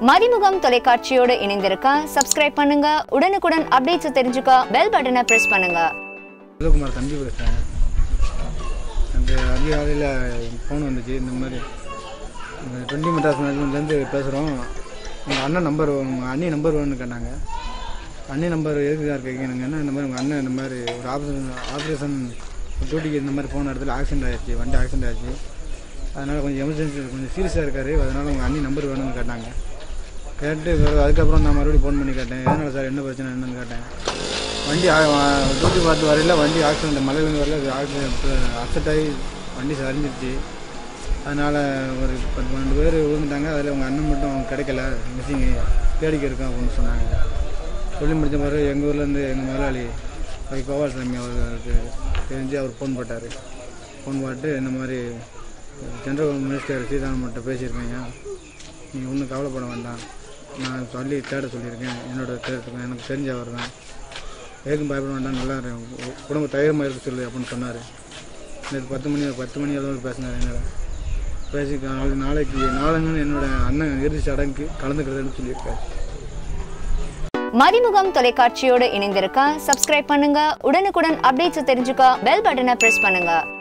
மதிமுகம் தொலைக்காட்சியோடு இணைந்திருக்க சப்ஸ்கிரைப் பண்ணுங்க உடனுக்குடன் அப்டேட்ஸ் தெரிஞ்சுக்க பெல் பட்டனை பிரஸ் பண்ணுங்க சிவகுமார் தம்பி பேசுகிறேன் எனக்கு அதிகாலையில் ஃபோன் வந்துச்சு இந்த மாதிரி டுவெண்ட்டி மெட்ராஸ் மேனேஜ்மெண்ட்லேருந்து பேசுகிறோம் உங்கள் அண்ணன் நம்பர் உங்கள் அண்ணி நம்பர் வேணும்னு கேட்டாங்க அண்ணி நம்பர் எதுக்கு சார் கேட்கணுங்க என்ன இந்த மாதிரி உங்கள் அண்ணன் இந்த மாதிரி ஒரு ஆப்ரேஷன் ஆப்ரேஷன் டியூட்டிக்கு இந்த மாதிரி போன இடத்துல ஆக்சிடென்ட் ஆயிடுச்சு வண்டி ஆக்சிடென்ட் ஆயிடுச்சு அதனால் கொஞ்சம் எமர்ஜென்சி கொஞ்சம் சீரியஸாக இருக்காரு அதனால் உங்கள் அண்ணி நம்பர் வேணும்னு கேட்டாங்க கேட்டு பிறகு அதுக்கப்புறம் நான் மறுபடியும் ஃபோன் பண்ணி கேட்டேன் எதனால் சார் என்ன பிரச்சனை என்னன்னு கேட்டேன் வண்டி டியூட்டி பார்த்து வரையில வண்டி ஆக்சிடென்ட் மலையிலேருந்து வரல ஆக்சிடென்ட் அப்செட் ஆகி வண்டி சரிஞ்சிருச்சு அதனால் ஒரு பத்து பன்னெண்டு பேர் விழுந்துட்டாங்க அதில் உங்கள் அண்ணன் மட்டும் கிடைக்கல மிஸ்ஸிங்கு தேடிக்க இருக்கோம் அப்படின்னு சொன்னாங்க சொல்லி முடிச்ச பிறகு எங்கள் ஊர்லேருந்து எங்கள் முதலாளி வை கோபாலசாமி அவர்களுக்கு தெரிஞ்சு அவர் ஃபோன் போட்டார் ஃபோன் போட்டு இந்த மாதிரி ஜென்ரல் மினிஸ்டர் சீதாராமன்ட்ட பேசியிருக்கேங்க நீங்கள் ஒன்றும் கவலைப்பட வேண்டாம் நான் சொல்லி தேட சொல்லியிருக்கேன் என்னோட தேடுறதுக்கு எனக்கு தெரிஞ்சவர் தான் எதுக்கும் பயப்பட வேண்டாம் நல்லா இரு. குடும்ப தைரியமாக இருக்க சொல்லு அப்படின்னு சொன்னார் நேற்று பத்து மணி பத்து மணி அளவு பேசினார் என்னோட பேசி நாளைக்கு நாளைக்கு நாளைங்க என்னோட அண்ணன் இறுதி சடங்குக்கு கலந்துக்கிறதுன்னு சொல்லியிருக்காரு மதிமுகம் தொலைக்காட்சியோடு இணைந்திருக்க சப்ஸ்கிரைப் பண்ணுங்க உடனுக்குடன் அப்டேட்ஸ் தெரிஞ்சுக்க பெல் பட்டனை பிரஸ் பண்ணுங்க